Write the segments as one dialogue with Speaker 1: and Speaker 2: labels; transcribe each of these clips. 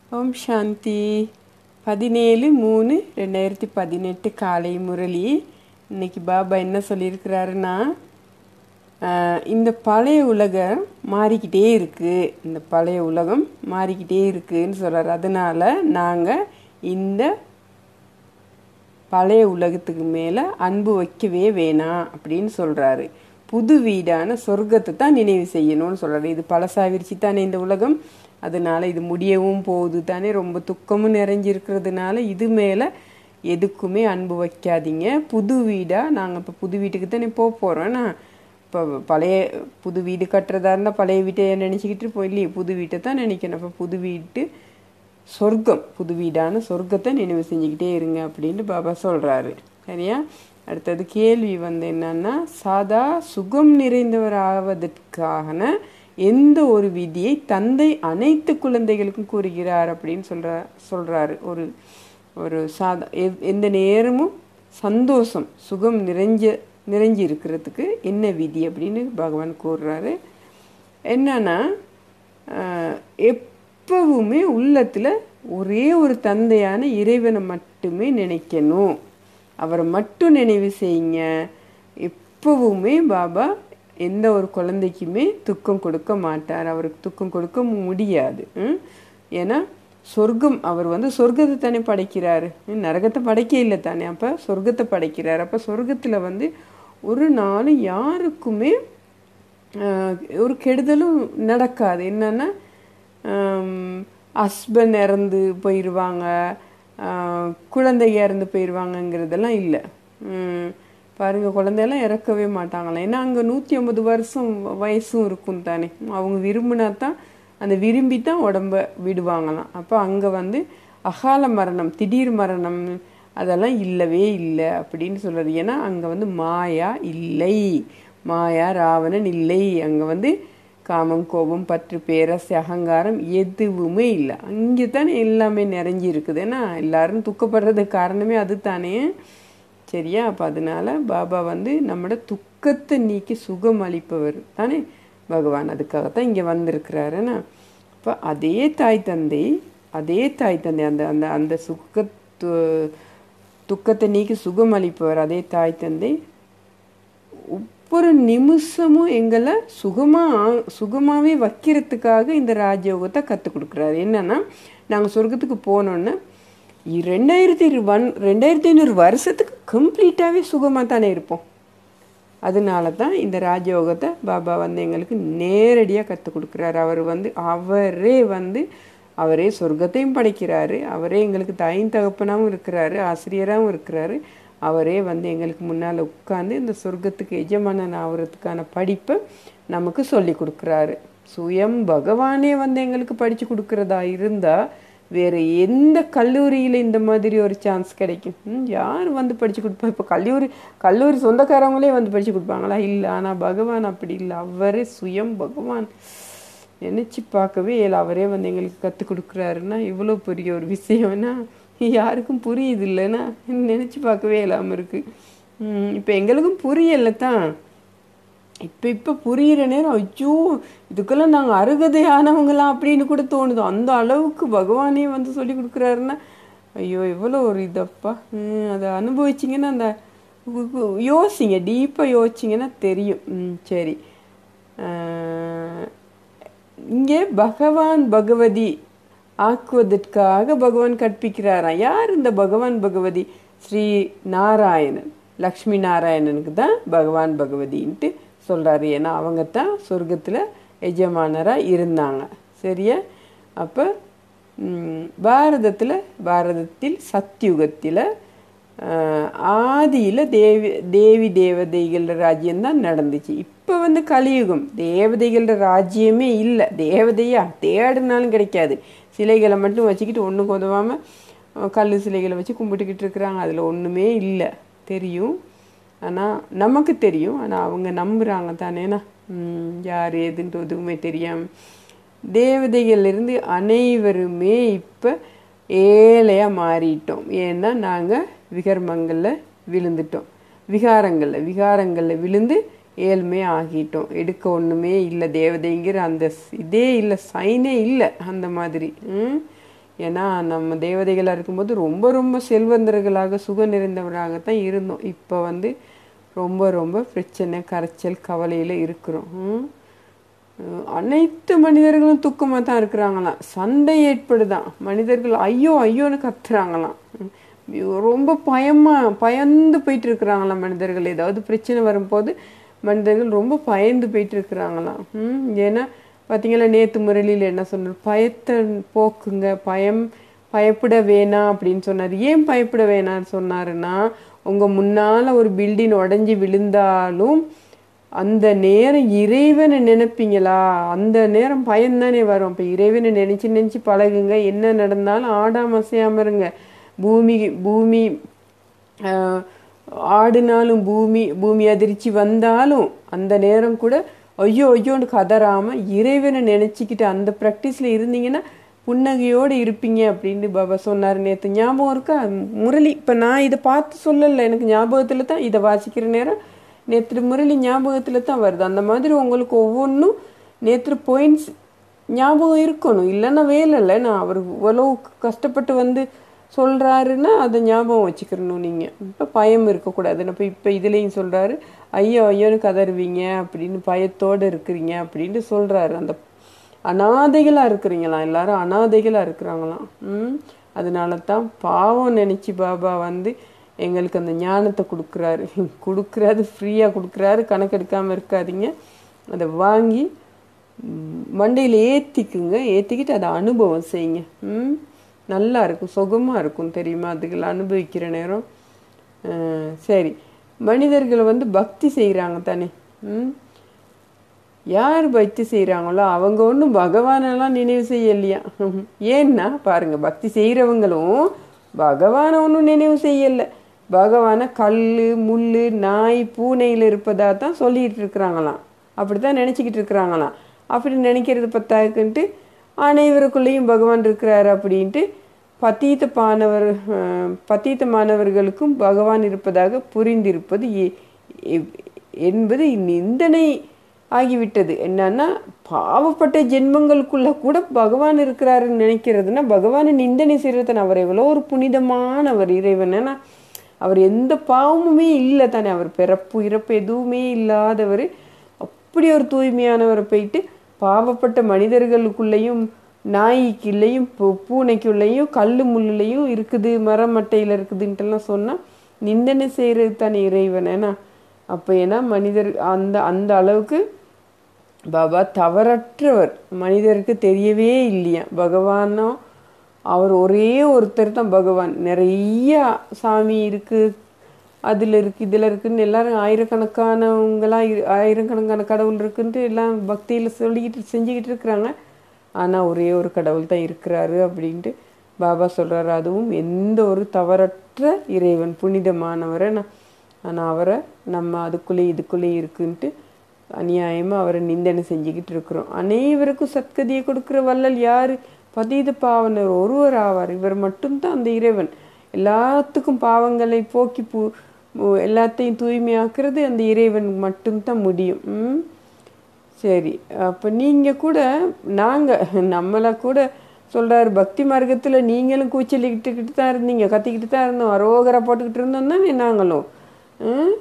Speaker 1: ஓம் சாந்தி பதினேழு மூணு ரெண்டாயிரத்தி பதினெட்டு காலை முரளி இன்னைக்கு பாபா என்ன சொல்லியிருக்கிறாருன்னா ஆஹ், இந்த பழைய உலகம் மாறிக்கிட்டே இருக்கு இந்த பழைய உலகம் மாறிக்கிட்டே இருக்குன்னு சொல்றாரு அதனால நாங்கள் இந்த பழைய உலகத்துக்கு மேலே அன்பு வைக்கவே வேணாம் அப்படின்னு சொல்கிறாரு புது வீடான சொர்க்கத்தை தான் நினைவு செய்யணும்னு சொல்கிறாரு இது பழசாவிரிச்சு தானே இந்த உலகம் அதனால இது முடியவும் போகுது தானே ரொம்ப துக்கமும் நிறைஞ்சிருக்கிறதுனால இது மேலே எதுக்குமே அன்பு வைக்காதீங்க புது வீடாக நாங்கள் இப்போ புது வீட்டுக்கு தானே போக போகிறோன்னா இப்போ பழைய புது வீடு கட்டுறதா இருந்தால் பழைய வீட்டை நினச்சிக்கிட்டு போய் இல்லையே புது வீட்டை தான் நினைக்கணும் அப்போ புது வீட்டு சொர்க்கம் புது வீடான சொர்க்கத்தை நினைவு செஞ்சுக்கிட்டே இருங்க அப்படின்ட்டு பாபா சொல்கிறாரு சரியா அடுத்தது கேள்வி வந்து என்னன்னா சாதா சுகம் நிறைந்தவர் ஆவதற்கான எந்த ஒரு விதியை தந்தை அனைத்து குழந்தைகளுக்கும் கூறுகிறார் அப்படின்னு சொல்ற சொல்றாரு ஒரு ஒரு சாதா எவ்- எந்த நேரமும் சந்தோஷம் சுகம் நிறைஞ்ச நிறைஞ்சு இருக்கிறதுக்கு என்ன விதி அப்படின்னு பகவான் கூறுறாரு என்னன்னா ஆஹ், எப்பவுமே உள்ளத்தில் ஒரே ஒரு தந்தையான இறைவனை மட்டுமே நினைக்கணும் அவரை மட்டும் நினைவு செய்யுங்க எப்பவுமே பாபா எந்த ஒரு குழந்தைக்குமே துக்கம் கொடுக்க மாட்டார் அவருக்கு துக்கம் கொடுக்க முடியாது ம்? ஏன்னா சொர்க்கம் அவர் வந்து சொர்க்கத்தை தானே படைக்கிறாரு ம், நரகத்தை படைக்க இல்லை தானே அப்போ சொர்க்கத்தை படைக்கிறார் அப்போ சொர்க்கத்தில் வந்து ஒரு நாளும் யாருக்குமே ஆஹ், ஒரு கெடுதலும் நடக்காது என்னன்னா ஹஸ்பண்ட் இறந்து போயிடுவாங்க ஆஹ், குழந்தைங்க இறந்து போயிடுவாங்கங்கிறதெல்லாம் இல்லை பாருங்க குழந்தையெல்லாம் இறக்கவே மாட்டாங்களாம் ஏன்னா அங்கே நூற்றி ஐம்பது வருஷம் வயசும் இருக்கும் தானே அவங்க விரும்பினா தான் அந்த விரும்பி தான் உடம்ப விடுவாங்களாம் அப்போ அங்கே வந்து அகால மரணம் திடீர் மரணம் அதெல்லாம் இல்லவே இல்லை அப்படின்னு சொல்றது ஏன்னா அங்கே வந்து மாயா இல்லை மாயா ராவணன் இல்லை அங்கே வந்து காமம் கோபம் பற்று பேரசை அகங்காரம் எதுவுமே இல்லை அங்கே தானே எல்லாமே நிறைஞ்சி இருக்குது ஏன்னா எல்லாரும் துக்கப்படுறதுக்கு காரணமே அது தானே சரியா அப்போ அதனால பாபா வந்து நம்மளோட துக்கத்தை நீக்கி சுகம் அளிப்பவர் தானே பகவான் அதுக்காகத்தான் இங்கே வந்திருக்கிறாருன்னா அப்போ அதே தாய் தந்தை அதே தாய் தந்தை அந்த அந்த அந்த சுக்கத்து துக்கத்தை நீக்கி சுகம் அளிப்பவர் அதே தாய் தந்தை ஒவ்வொரு நிமிஷமும் எங்களை சுகமா சுகமாவே வைக்கிறதுக்காக இந்த ராஜயோகத்தை கற்றுக் கொடுக்குறாரு என்னன்னா நாங்கள் சொர்க்கத்துக்கு போனோன்னு இ- ரெண்டாயிரத்தி இரு- ஒன் ரெண்டாயிரத்தி ஐநூறு வருஷத்துக்கு கம்ப்ளீட்டாகவே சுகமாக தானே இருப்போம் அதனால தான் இந்த ராஜயோகத்தை பாபா வந்து எங்களுக்கு நேரடியாக கற்றுக் கொடுக்குறாரு அவர் வந்து அவரே வந்து அவரே சொர்க்கத்தையும் படைக்கிறாரு அவரே எங்களுக்கு தாயின் தகப்பனாகவும் இருக்கிறாரு ஆசிரியராகவும் இருக்கிறாரு அவரே வந்து எங்களுக்கு முன்னால் உட்கார்ந்து இந்த சொர்க்கத்துக்கு எஜமானன் ஆகிறதுக்கான படிப்பை நமக்கு சொல்லி கொடுக்குறாரு சுயம் பகவானே வந்து எங்களுக்கு படித்து கொடுக்கறதா இருந்தால் வேற எந்த கல்லூரியில் இந்த மாதிரி ஒரு சான்ஸ் கிடைக்கும் ம், யார் வந்து படித்து கொடுப்பா இப்போ கல்லூரி கல்லூரி சொந்தக்காரவங்களே வந்து படித்து கொடுப்பாங்களா இல்லை ஆனால் பகவான் அப்படி இல்லை அவரே சுயம் பகவான் நினச்சி பார்க்கவே இல்லை அவரே வந்து எங்களுக்கு கற்றுக் கொடுக்குறாருன்னா இவ்வளோ பெரிய ஒரு விஷயம்னா யாருக்கும் புரியுது இல்லைன்னா நினச்சி பார்க்கவே இல்லாமல் இருக்குது இப்போ எங்களுக்கும் புரியலை தான் இப்போ இப்போ புரியிற நேரம் ஐயோ இதுக்கெல்லாம் நாங்கள் அருகதையானவங்களாம் அப்படின்னு கூட தோணுது அந்த அளவுக்கு பகவானே வந்து சொல்லி கொடுக்குறாருன்னா ஐயோ எவ்வளோ ஒரு இதப்பா ம், அதை அனுபவிச்சிங்கன்னா அந்த உ- உ- யோசிங்க டீப்பாக யோசிச்சிங்கன்னா தெரியும் ம், சரி ஆஹ், இங்கே பகவான் பகவதி ஆக்குவதற்காக பகவான் கற்பிக்கிறாராம் யார் இந்த பகவான் பகவதி ஸ்ரீ நாராயணன் லக்ஷ்மி நாராயணனுக்கு தான் பகவான் பகவதின்ட்டு சொல்றாரு ஏன்னா அவங்க தான் சொர்க்கத்தில் எஜமானராக இருந்தாங்க சரியா அப்போ பாரதத்தில் பாரதத்தில் சத்யுகத்தில் ஆதியில் தேவி தேவி தேவதைகள் ராஜ்யம் தான் நடந்துச்சு இப்போ வந்து கலியுகம் தேவதைகள் ராஜ்யமே இல்லை தேவதையா தேடினாலும் கிடைக்காது சிலைகளை மட்டும் வச்சுக்கிட்டு ஒன்றுக்கு உதவாமல் கல் சிலைகளை வச்சு கும்பிட்டுக்கிட்டு இருக்கிறாங்க அதில் ஒன்றுமே இல்லை தெரியும் ஆனால் நமக்கு தெரியும் ஆனால் அவங்க நம்புகிறாங்க தானேனா ம், யார் ஏதுன்ட்டு எதுவுமே தெரியாமல் தேவதைகள்லேருந்து அனைவருமே இப்போ ஏழையாக மாறிட்டோம் ஏன்னா நாங்கள் விகர்மங்களில் விழுந்துட்டோம் விகாரங்களில் விகாரங்களில் விழுந்து ஏழ்மை ஆகிட்டோம் எடுக்க ஒன்றுமே இல்லை தேவதைங்கிற அந்த ஸ்- இதே இல்லை சைனே இல்லை அந்த மாதிரி ம்? ஏன்னா நம்ம தேவதைகளாக இருக்கும்போது ரொம்ப ரொம்ப செல்வந்தர்களாக சுக நிறைந்தவராகத்தான் இருந்தோம் இப்போ வந்து ரொம்ப ரொம்ப பிரச்சனை கரைச்சல் கவலையில் இருக்கிறோம் ம்? அஹ் அனைத்து மனிதர்களும் துக்கமாக தான் இருக்கிறாங்களாம் சண்டை ஏற்படுதான் மனிதர்கள் ஐயோ ஐயோன்னு கத்துறாங்களாம் ம். ரொம்ப பயமா பயந்து போயிட்டு இருக்கிறாங்களாம் மனிதர்கள் ஏதாவது பிரச்சனை வரும்போது மனிதர்கள் ரொம்ப பயந்து போயிட்டு இருக்கிறாங்களாம் ம் ஏன்னா பார்த்தீங்களா நேத்து முரளியில் என்ன சொன்னார் பயத்தை போக்குங்க பயம் பயப்பட வேணாம் அப்படின்னு சொன்னார் ஏன் பயப்பட வேணாம்னு சொன்னாருன்னா உங்க முன்னால ஒரு பில்டிங் உடைஞ்சு விழுந்தாலும் அந்த நேரம் இறைவனை நினைப்பீங்களா அந்த நேரம் பயம்தானே வரும் இப்போ இறைவனை நினைச்சு நினைச்சு பழகுங்க என்ன நடந்தாலும் ஆடாம அசையாம இருங்க பூமி பூமி ஆஹ், ஆடினாலும் பூமி பூமி அதிர்ச்சி வந்தாலும் அந்த நேரம் கூட ஐயோ ஐயோன்னு கதறாம இறைவனை நினைச்சுக்கிட்டு அந்த ப்ராக்டிஸ்ல இருந்தீங்கன்னா புன்னகையோடு இருப்பீங்க அப்படின்னு பாபா சொன்னார் நேற்று ஞாபகம் இருக்கா முரளி இப்போ நான் இதை பார்த்து சொல்லலை எனக்கு ஞாபகத்தில் தான் இதை வாசிக்கிற நேரம் நேற்று முரளி ஞாபகத்தில் தான் வருது அந்த மாதிரி உங்களுக்கு ஒவ்வொன்றும் நேற்று பாயிண்ட்ஸ் ஞாபகம் இருக்கணும் இல்லைன்னா வேலை இல்லை நான் அவர் இவ்வளோ கஷ்டப்பட்டு வந்து சொல்கிறாருன்னா அதை ஞாபகம் வச்சுக்கிறணும் நீங்கள் இப்போ பயம் இருக்கக்கூடாது இப்போ இப்போ இதுலேயும் சொல்கிறாரு ஐயோ ஐயோன்னு கதறுவீங்க அப்படின்னு பயத்தோடு இருக்கிறீங்க அப்படின்னு சொல்கிறாரு அந்த அனாதைகளாக இருக்கிறீங்களாம் எல்லாரும் அனாதைகளாக இருக்கிறாங்களாம் ம் அதனால தான் பாவம் நினச்சி பாபா வந்து எங்களுக்கு அந்த ஞானத்தை கொடுக்குறாரு கொடுக்குறாரு ஃப்ரீயாக கொடுக்குறாரு கணக்கெடுக்காமல் இருக்காதீங்க அதை வாங்கி மண்டையில் ஏற்றிக்குங்க ஏற்றிக்கிட்டு அதை அனுபவம் செய்யுங்க ம் நல்லா இருக்கும் சுகமாக இருக்கும் தெரியுமா அதுகளை அனுபவிக்கிற நேரம் அஹ், சரி மனிதர்கள் வந்து பக்தி செய்கிறாங்க தானே ம் யார் பக்தி செய்கிறாங்களோ அவங்க ஒன்றும் பகவானெல்லாம் நினைவு செய்யலையா ஏன்னா பாருங்க பக்தி செய்கிறவங்களும் பகவானை ஒன்றும் நினைவு செய்யலை பகவானை கல் முள் நாய் பூனையில் இருப்பதாக தான் சொல்லிட்டு இருக்கிறாங்களாம் அப்படி தான் நினச்சிக்கிட்டு இருக்கிறாங்களாம் அப்படி நினைக்கிறது பத்தாக்குன்ட்டு அனைவருக்குள்ளேயும் பகவான் இருக்கிறாரு அப்படின்ட்டு பத்தீத்த பானவர் அஹ், பத்தீத்த மாணவர்களுக்கும் பகவான் இருப்பதாக புரிந்திருப்பது எ- எ- என்பது நிந்தனை ஆகிவிட்டது என்னன்னா பாவப்பட்ட ஜென்மங்களுக்குள்ள கூட பகவான் இருக்கிறாருன்னு நினைக்கிறதுனா பகவானை நிந்தனை செய்யறதுன்னு அவர் எவ்வளோ ஒரு புனிதமானவர் இறைவன் ஏன்னா அவர் எந்த பாவமுமே இல்லை தானே அவர் பிறப்பு இறப்பு எதுவுமே இல்லாதவர் அப்படி ஒரு தூய்மையானவரை போயிட்டு பாவப்பட்ட மனிதர்களுக்குள்ளேயும் நாய்க்குள்ளேயும் பூ- பூனைக்குள்ளேயும் கல்லு முள்ளுலையும் இருக்குது மரமட்டையில் இருக்குதுன்ட்டுலாம் சொன்னால் நிந்தனை செய்கிறது தானே இறைவன் ஏன்னா அப்போ ஏன்னா மனிதர் அந்த அந்த அளவுக்கு பாபா தவறற்றவர் மனிதருக்கு தெரியவே இல்லையா பகவானோ அவர் ஒரே ஒருத்தர் தான் பகவான் நிறைய சாமி இருக்கு அதில் இருக்கு இதில் இருக்குன்னு எல்லாரும் ஆயிரக்கணக்கானவங்களா இரு ஆயிரக்கணக்கான கடவுள் இருக்குன்ட்டு எல்லாம் பக்தியில் சொல்லிக்கிட்டு செஞ்சுக்கிட்டு இருக்கிறாங்க ஆனால் ஒரே ஒரு கடவுள் தான் இருக்கிறாரு அப்படின்ட்டு பாபா சொல்றாரு அதுவும் எந்த ஒரு தவறற்ற இறைவன் புனிதமானவரை நான் ஆனால் அவரை நம்ம அதுக்குள்ளே இதுக்குள்ளே இருக்குன்ட்டு அநியாயமாக அவரை நிந்தனை செஞ்சுக்கிட்டு இருக்கிறோம் அனைவருக்கும் சத்கதியை கொடுக்குற வள்ளல் யார் பதீத பாவனர் ஒருவர் ஆவார் இவர் மட்டும்தான் அந்த இறைவன் எல்லாத்துக்கும் பாவங்களை போக்கி பூ பூ- எல்லாத்தையும் தூய்மையாக்குறது அந்த இறைவன் மட்டும்தான் முடியும் ம் சரி அப்போ நீங்கள் கூட நாங்கள் நம்மளை கூட சொல்கிறாரு பக்தி மார்க்கத்தில் நீங்களும் கூச்சலிக்கிட்டுக்கிட்டு தான் இருந்தீங்க கத்திக்கிட்டு தான் இருந்தோம் அரோகரை போட்டுக்கிட்டு இருந்தோம் தானே நாங்களும் ம்?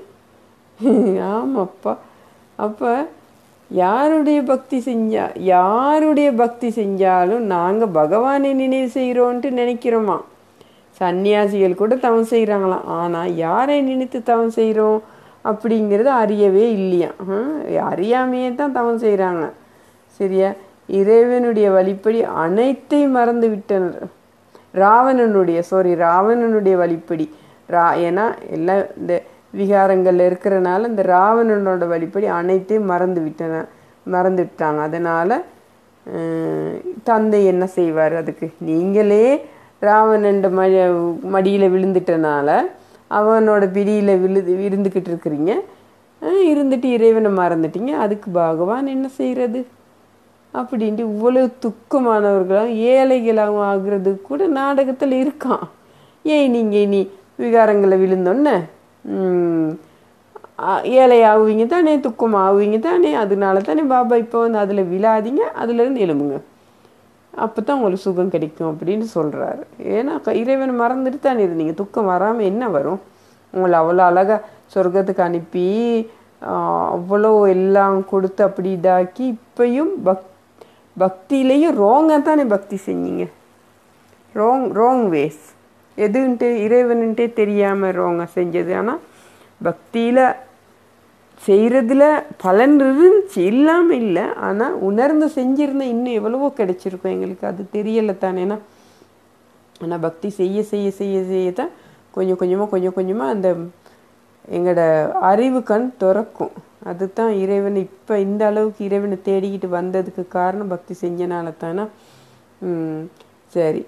Speaker 1: ஆமாப்பா அப்போ யாருடைய பக்தி செஞ்சா யாருடைய பக்தி செஞ்சாலும் நாங்கள் பகவானை நினைவு செய்கிறோன்ட்டு நினைக்கிறோமா சன்னியாசிகள் கூட தவம் செய்கிறாங்களாம் ஆனால் யாரை நினைத்து தவம் செய்கிறோம் அப்படிங்கிறது அறியவே இல்லையா ஹம், அறியாமையே தான் தவம் செய்கிறாங்க சரியா இறைவனுடைய வழிப்படி அனைத்தையும் மறந்து விட்டனர் ராவணனுடைய சாரி ராவணனுடைய வழிப்படி ரா ஏன்னா எல்லாம் இந்த விகாரங்கள்ல இருக்கிறனால இந்த ராவணனோட வழிப்படி அனைத்தையும் மறந்து விட்டன மறந்து விட்டாங்க அதனால அஹ், தந்தை என்ன செய்வார் அதுக்கு நீங்களே ராவணன் ம மடியில் விழுந்துட்டனால அவனோட பிடியில் விழு இருந்துக்கிட்டு இருக்கிறீங்க அஹ், இருந்துட்டு இறைவனை மறந்துட்டீங்க அதுக்கு பகவான் என்ன செய்கிறது அப்படின்ட்டு இவ்வளவு துக்கமானவர்களாக ஏழைகளாகவும் ஆகுறது கூட நாடகத்தில் இருக்கான் ஏன் நீங்கள் இனி விகாரங்களை விழுந்தோன்னே ம், ஆ- ஏழை ஆகுவீங்க தானே துக்கம் ஆகுவீங்க தானே அதனால தானே பாபா இப்போ வந்து அதில் விழாதீங்க அதுலேருந்து எழும்புங்க அப்போ தான் உங்களுக்கு சுகம் கிடைக்கும் அப்படின்னு சொல்கிறாரு ஏன்னா க- இறைவனை மறந்துட்டு தானே இருந்தீங்க துக்கம் வராமல் என்ன வரும் உங்களை அவ்வளோ அழகாக சொர்க்கத்துக்கு அனுப்பி ஆஹ், அவ்வளோ எல்லாம் கொடுத்து அப்படி இதாக்கி இப்பயும் பக் பக்தியிலையும் ரோங்காக தானே பக்தி செஞ்சீங்க ராங் ராங் வேஸ் எதுன்ட்டு இறைவனுன்ட்டே தெரியாமல் ரோங்காக செஞ்சது ஆனால் பக்தியில் செய்கிறதுல பலன் இருந்துச்சு இல்லாமல் இல்லை ஆனால் உணர்ந்து செஞ்சிருந்தா இன்னும் எவ்வளவோ கிடைச்சிருக்கும் எங்களுக்கு அது தெரியலை தானேனா ஆனால் பக்தி செய்ய செய்ய செய்ய செய்ய தான் கொஞ்சம் கொஞ்சமாக கொஞ்சம் கொஞ்சமாக அந்த எங்களோட அறிவு கண் திறக்கும் அதுதான் இறைவன் இப்போ இந்த அளவுக்கு இறைவனை தேடிக்கிட்டு வந்ததுக்கு காரணம் பக்தி செஞ்சனால தானே ம், சரி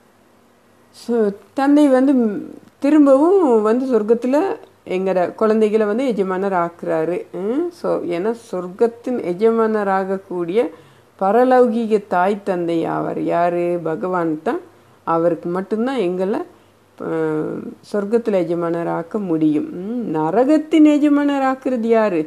Speaker 1: ஸோ தந்தை வந்து ம், திரும்பவும் வந்து சொர்க்கத்தில் எங்கட குழந்தைகளை வந்து எஜமானர் ஆக்குறாரு ஸோ ஏன்னா சொர்க்கத்தின் எஜமானர் ஆகக்கூடிய பரலௌகிக தாய் தந்தை ஆவார் யார் பகவான் தான் அவருக்கு மட்டும்தான் எங்களை சொர்க்கத்தில் எஜமானர் ஆக்க முடியும் ம், நரகத்தின் எஜமானர் ஆக்குறது யாரு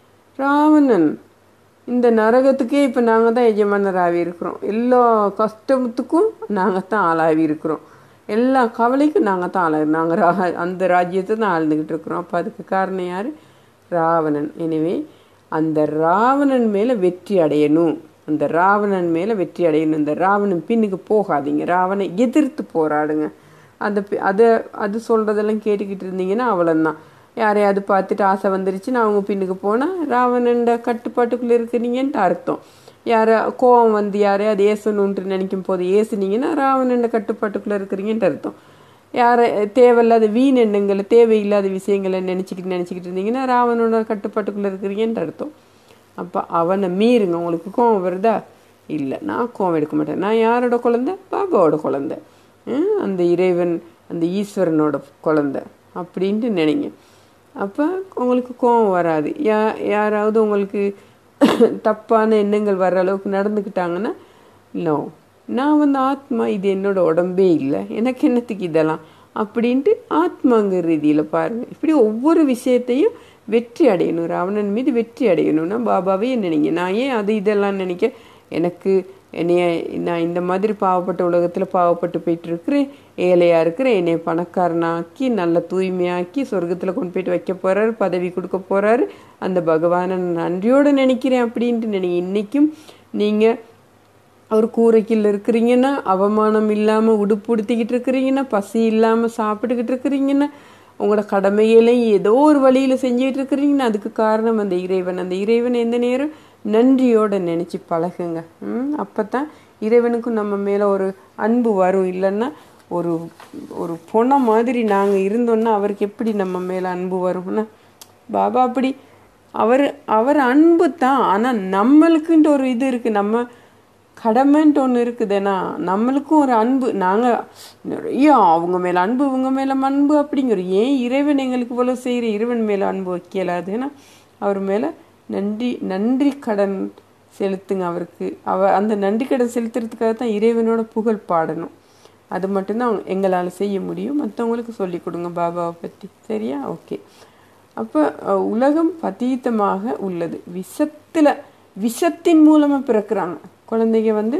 Speaker 1: ராவணன் இந்த நரகத்துக்கே இப்போ நாங்கள் தான் எஜமானராகி இருக்கிறோம் எல்லா கஷ்டத்துக்கும் நாங்கள் தான் ஆளாகி இருக்கிறோம் எல்லா கவலைக்கும் நாங்கள் தான் ஆளாகி நாங்கள் ரா அந்த ராஜ்யத்தை தான் ஆழ்ந்துக்கிட்டு இருக்கிறோம் அப்போ அதுக்கு காரணம் யார் ராவணன் எனவே அந்த ராவணன் மேலே வெற்றி அடையணும் அந்த ராவணன் மேலே வெற்றி அடையணும் இந்த ராவணன் பின்னுக்கு போகாதீங்க ராவணை எதிர்த்து போராடுங்க அந்த பி- அதை அது சொல்கிறதெல்லாம் கேட்டுக்கிட்டு இருந்தீங்கன்னா அவ்வளோதான் யாரையாவது பார்த்துட்டு ஆசை வந்துருச்சுன்னு அவங்க பின்னுக்கு போனால் ராவணன்ட கட்டுப்பாட்டுக்குள்ளே இருக்கிறீங்கன்ட்டு அர்த்தம் யாரை கோவம் வந்து யாரையாவது ஏசணுன்ட்டு நினைக்கும் போது ஏசுனீங்கன்னா ராவணன்ட கட்டுப்பாட்டுக்குள்ளே இருக்கிறீங்கன்ட்டு அர்த்தம் யாரை தேவையில்லாத வீண் எண்ணங்களை தேவையில்லாத விஷயங்களை நினச்சிக்கிட்டு நினச்சிக்கிட்டு இருந்தீங்கன்னா ராவணனோட கட்டுப்பாட்டுக்குள்ளே இருக்கிறீங்கன்ட்டு அர்த்தம் அப்போ அவனை மீறுங்க உங்களுக்கு கோவம் வருதா இல்லை நான் கோவம் எடுக்க மாட்டேன் நான் யாரோட குழந்தை பாபாவோட குழந்தை ஹம், அந்த இறைவன் அந்த ஈஸ்வரனோட குழந்தை அப்படின்ட்டு நினைங்க அப்போ உங்களுக்கு கோவம் வராது யா யாராவது உங்களுக்கு தப்பான எண்ணங்கள் வர்ற அளவுக்கு நடந்துக்கிட்டாங்கன்னா நோ நான் வந்து ஆத்மா இது என்னோட உடம்பே இல்லை எனக்கு என்னத்துக்கு இதெல்லாம் அப்படின்ட்டு ஆத்மாங்க ரீதியில் பாருங்க இப்படி ஒவ்வொரு விஷயத்தையும் வெற்றி அடையணும் ராவணன் மீது வெற்றி அடையணும்னா பாபாவே நினைங்க நான் ஏன் அது இதெல்லாம் நினைக்க எனக்கு என்னைய நான் இந்த மாதிரி பாவப்பட்ட உலகத்தில் பாவப்பட்டு போயிட்டு இருக்கிறேன் ஏழையாக இருக்கிறேன் என்னை பணக்காரனாக்கி நல்ல தூய்மையாக்கி சொர்க்கத்தில் கொண்டு போயிட்டு வைக்க போறாரு பதவி கொடுக்க போறாரு அந்த பகவானை நான் நன்றியோடு நினைக்கிறேன் அப்படின்ட்டு நினைங்க இன்னைக்கும் நீங்கள் ஒரு கூரைக்குள்ள இருக்கிறீங்கன்னா அவமானம் இல்லாமல் உடுப்பு உடுத்திக்கிட்டு இருக்கிறீங்கன்னா பசி இல்லாமல் சாப்பிட்டுக்கிட்டு இருக்கிறீங்கன்னா உங்களோட கடமைகளையும் ஏதோ ஒரு வழியில் செஞ்சுக்கிட்டு இருக்கிறீங்கன்னா அதுக்கு காரணம் அந்த இறைவன் அந்த இறைவன் எந்த நேரம் நன்றியோட நினச்சி பழகுங்க ம் அப்போ தான் இறைவனுக்கும் நம்ம மேலே ஒரு அன்பு வரும் இல்லைன்னா ஒரு ஒரு பொணை மாதிரி நாங்கள் இருந்தோன்னா அவருக்கு எப்படி நம்ம மேலே அன்பு வரும்னா பாபா அப்படி அவர் அவர் அன்பு தான் ஆனால் நம்மளுக்குன்ட்டு ஒரு இது இருக்குது நம்ம கடமைன்ட்டு ஒன்று இருக்குதுன்னா நம்மளுக்கும் ஒரு அன்பு நாங்கள் நிறைய அவங்க மேலே அன்பு இவங்க மேலே அன்பு அப்படிங்கிற ஏன் இறைவன் எங்களுக்கு இவ்வளோ செய்கிற இறைவன் மேலே அன்பு வைக்கலாது ஏன்னா அவர் மேலே நன்றி நன்றி கடன் செலுத்துங்க அவருக்கு அவ அந்த நன்றி கடன் செலுத்துறதுக்காக தான் இறைவனோட புகழ் பாடணும் அது மட்டும்தான் எங்களால் செய்ய முடியும் மற்றவங்களுக்கு சொல்லி கொடுங்க பாபாவை பற்றி சரியா ஓகே அப்போ அஹ், உலகம் பதீத்தமாக உள்ளது விஷத்தில் விஷத்தின் மூலமாக பிறக்கிறாங்க குழந்தைங்க வந்து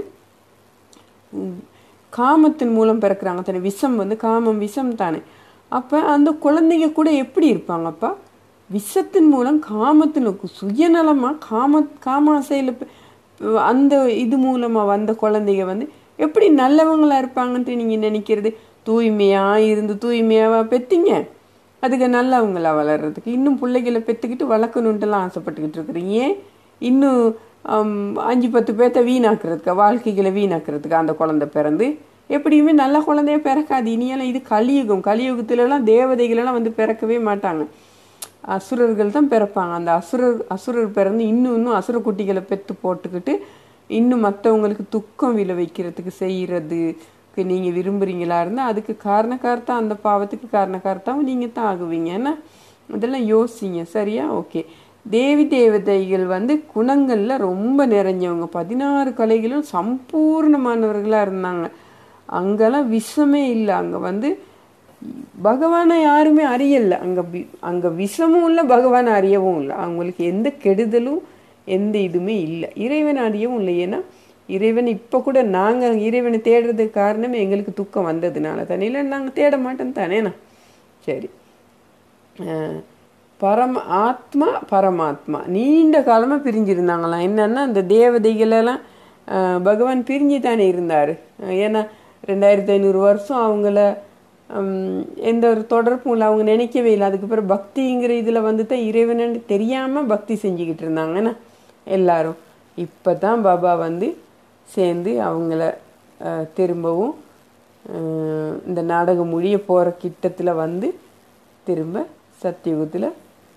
Speaker 1: ம், காமத்தின் மூலம் பிறக்கிறாங்க தானே விஷம் வந்து காமம் விஷம் தானே அப்போ அந்த குழந்தைங்க கூட எப்படி இருப்பாங்கப்பா விஷத்தின் மூலம் காமத்தின் சுயநலமாக காம காமாசையில் அந்த இது மூலமாக வந்த குழந்தைங்க வந்து எப்படி நல்லவங்களா இருப்பாங்கன்ட்டு நீங்கள் நினைக்கிறது தூய்மையாக இருந்து தூய்மையாவா பெத்தீங்க அதுக்கு நல்லவங்களா வளர்றதுக்கு இன்னும் பிள்ளைகளை பெற்றுக்கிட்டு வளர்க்கணுன்ட்டுலாம் ஆசைப்பட்டுக்கிட்டு இருக்கிறீங்க ஏன் இன்னும் ஹம், அஞ்சு பத்து பேர்த்த வீணாக்குறதுக்கு வாழ்க்கைகளை வீணாக்குறதுக்கு அந்த குழந்தை பிறந்து எப்படியுமே நல்ல குழந்தைய பிறக்காது இனியெல்லாம் இது கலியுகம் கலியுகத்துலலாம் தேவதைகளெல்லாம் வந்து பிறக்கவே மாட்டாங்க அசுரர்கள் தான் பிறப்பாங்க அந்த அசுரர் அசுரர் பிறந்து இன்னும் இன்னும் அசுர குட்டிகளை பெற்று போட்டுக்கிட்டு இன்னும் மற்றவங்களுக்கு துக்கம் விளைவிக்கிறதுக்கு செய்கிறதுக்கு நீங்கள் விரும்புகிறீங்களா இருந்தால் அதுக்கு காரணக்கார்த்தா அந்த பாவத்துக்கு காரணக்கார்த்தாவும் நீங்கள் தான் ஆகுவீங்க ஏன்னா இதெல்லாம் யோசிங்க சரியா ஓகே தேவி தேவதைகள் வந்து குணங்களில் ரொம்ப நிறைஞ்சவங்க பதினாறு கலைகளும் சம்பூர்ணமானவர்களாக இருந்தாங்க அங்கெல்லாம் விஷமே இல்லை அங்கே வந்து பகவானை யாருமே அறியல அங்கே அங்கே விஷமும் இல்லை பகவானை அறியவும் இல்லை அவங்களுக்கு எந்த கெடுதலும் எந்த இதுவுமே இல்லை இறைவனை அறியவும் இல்லை ஏன்னா இறைவன் இப்போ கூட நாங்கள் இறைவனை தேடுறதுக்கு காரணமே எங்களுக்கு துக்கம் வந்ததுனால தானே இல்லை நாங்கள் தேட மாட்டோம் தானேண்ணா சரி அஹ், பரம ஆத்மா பரமாத்மா நீண்ட காலமாக பிரிஞ்சிருந்தாங்களாம் என்னன்னா அந்த தேவதைகளெல்லாம் அஹ், பகவான் பிரிஞ்சு தானே இருந்தார் ஏன்னா ரெண்டாயிரத்தி ஐநூறு வருஷம் அவங்கள ஹம், எந்த ஒரு தொடர்பும் இல்லை அவங்க நினைக்கவே இல்லை அதுக்கப்புறம் பக்திங்கிற இதில் வந்து தான் இறைவனன்னு தெரியாமல் பக்தி செஞ்சுக்கிட்டு இருந்தாங்கன்னா எல்லாரும் இப்போ தான் பாபா வந்து சேர்ந்து அவங்கள அஹ், திரும்பவும் அஹ், இந்த நாடகம் முடிய போகிற கிட்டத்தில் வந்து திரும்ப சத்தியுகத்தில்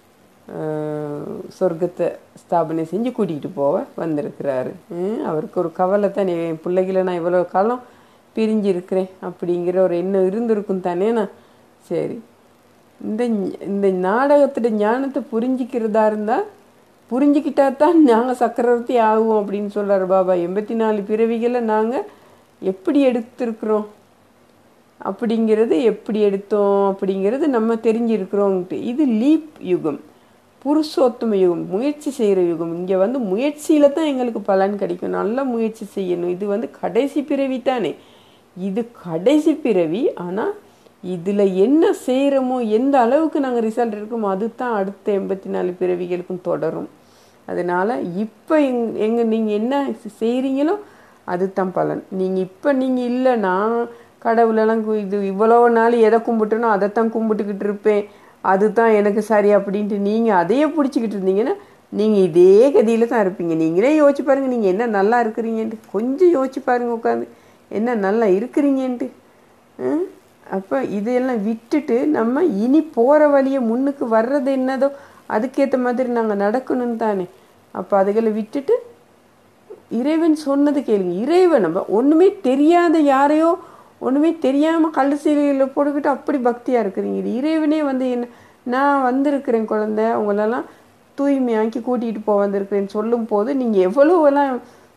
Speaker 1: சொர்க்கத்தை ஸ்தாபனை செஞ்சு கூட்டிகிட்டு போக வந்திருக்கிறாரு ம், அவருக்கு ஒரு கவலை தானே என் பிள்ளைகளை நான் இவ்வளோ காலம் பிரிஞ்சு இருக்கிறேன் அப்படிங்கிற ஒரு எண்ணம் இருந்திருக்கும் தானேண்ணா சரி இந்த ஞ- இந்த நாடகத்தோட ஞானத்தை புரிஞ்சிக்கிறதா இருந்தால் புரிஞ்சுக்கிட்டா தான் நாங்கள் சக்கரவர்த்தி ஆகுவோம் அப்படின்னு சொல்றாரு பாபா எண்பத்தி நாலு பிறவிகளை நாங்கள் எப்படி எடுத்திருக்கிறோம் அப்படிங்கிறது எப்படி எடுத்தோம் அப்படிங்கிறது நம்ம தெரிஞ்சிருக்கிறோன்ட்டு இது லீப் யுகம் புருஷோத்தம யுகம் முயற்சி செய்கிற யுகம் இங்கே வந்து முயற்சியில் தான் எங்களுக்கு பலன் கிடைக்கும் நல்ல முயற்சி செய்யணும் இது வந்து கடைசி பிறவி தானே இது கடைசி பிறவி ஆனால் இதில் என்ன செய்கிறோமோ எந்த அளவுக்கு நாங்கள் ரிசல்ட் இருக்கோமோ அது தான் அடுத்த எண்பத்தி நாலு பிறவிகளுக்கும் தொடரும் அதனால் இப்போ எங் எங்கள் நீங்கள் என்ன செய்கிறீங்களோ அதுதான் பலன் நீங்கள் இப்போ நீங்கள் இல்லை நான் கடவுளெல்லாம் கு- இது இவ்வளோ நாள் எதை கும்பிட்டனோ அதைத்தான் கும்பிட்டுக்கிட்டு இருப்பேன் அதுதான் எனக்கு சரி அப்படின்ட்டு நீங்கள் அதையே பிடிச்சிக்கிட்டு இருந்தீங்கன்னா நீங்கள் இதே கதியில் தான் இருப்பீங்க நீங்களே யோசிச்சு பாருங்கள் நீங்கள் என்ன நல்லா இருக்கிறீங்கன்ட்டு கொஞ்சம் யோசிச்சு பாருங்க உட்காந்து என்ன நல்லா இருக்கிறீங்கன்ட்டு ம்? அப்போ இதையெல்லாம் விட்டுட்டு நம்ம இனி போகிற வழியை முன்னுக்கு வர்றது என்னதோ அதுக்கேற்ற மாதிரி நாங்கள் நடக்கணும் தானே அப்போ அதுகளை விட்டுட்டு இறைவன் சொன்னது கேளுங்க இறைவன் நம்ம ஒன்றுமே தெரியாத யாரையோ ஒன்றுமே தெரியாமல் கல் சீலையில் போட்டுக்கிட்டு அப்படி பக்தியாக இருக்கிறீங்க இது இறைவனே வந்து என்ன நான் வந்திருக்கிறேன் குழந்தை உங்களெல்லாம் தூய்மையாக்கி கூட்டிகிட்டு போக வந்திருக்கிறேன்னு சொல்லும் போது நீங்கள் எவ்வளோவெல்லாம்